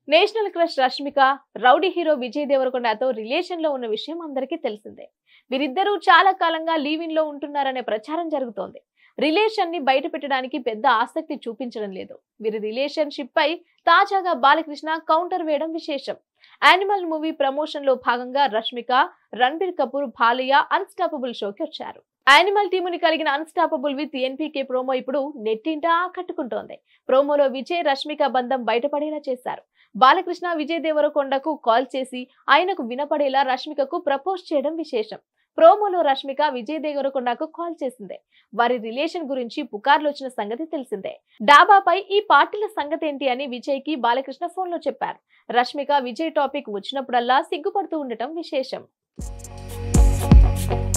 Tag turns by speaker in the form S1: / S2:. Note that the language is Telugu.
S1: national crush Rashmika rowdy hero Vijay దేవరకొండతో రిలేషన్ లో ఉన్న విషయం అందరికీ తెలిసిందే వీరిద్దరూ చాలా కాలంగా లీవ్ ఇన్ లో ఉంటున్నారనే ప్రచారం జరుగుతోంది రిలేషన్ ని బయట పెట్టడానికి పెద్ద ఆసక్తి చూపించడం లేదు వీరి రిలేషన్షిప్ పై తాజాగా బాలకృష్ణ కౌంటర్ వేయడం విశేషం యానిమల్ మూవీ ప్రమోషన్ లో భాగంగా రష్మిక రణబీర్ కపూర్ భాలియా అన్స్టాపబుల్ షోకి వచ్చారు యానిమల్ టీముని కలిగిన అన్స్టాపబుల్ విత్ ఎన్పీకే ప్రోమో ఇప్పుడు నెట్టింట ఆకట్టుకుంటోంది ప్రోమోలో విజయ్ రష్మిక బంధం బయటపడేలా చేశారు బాలకృష్ణ విజయ్ దేవరకొండకు కాల్ చేసి ఆయనకు వినపడేలా రష్మికకు ప్రపోజ్ చేయడం విశేషం ప్రోమోలో రష్మిక విజయ్ దేవరకొండకు కాల్ చేసిందే వారి రిలేషన్ గురించి పుకార్లు వచ్చిన సంగతి తెలిసిందే డాబాపై ఈ పార్టీల సంగతి ఏంటి అని విజయ్ కి బాలకృష్ణ ఫోన్ లో చెప్పారు రష్మిక విజయ్ టాపిక్ వచ్చినప్పుడల్లా సిగ్గుపడుతూ ఉండటం విశేషం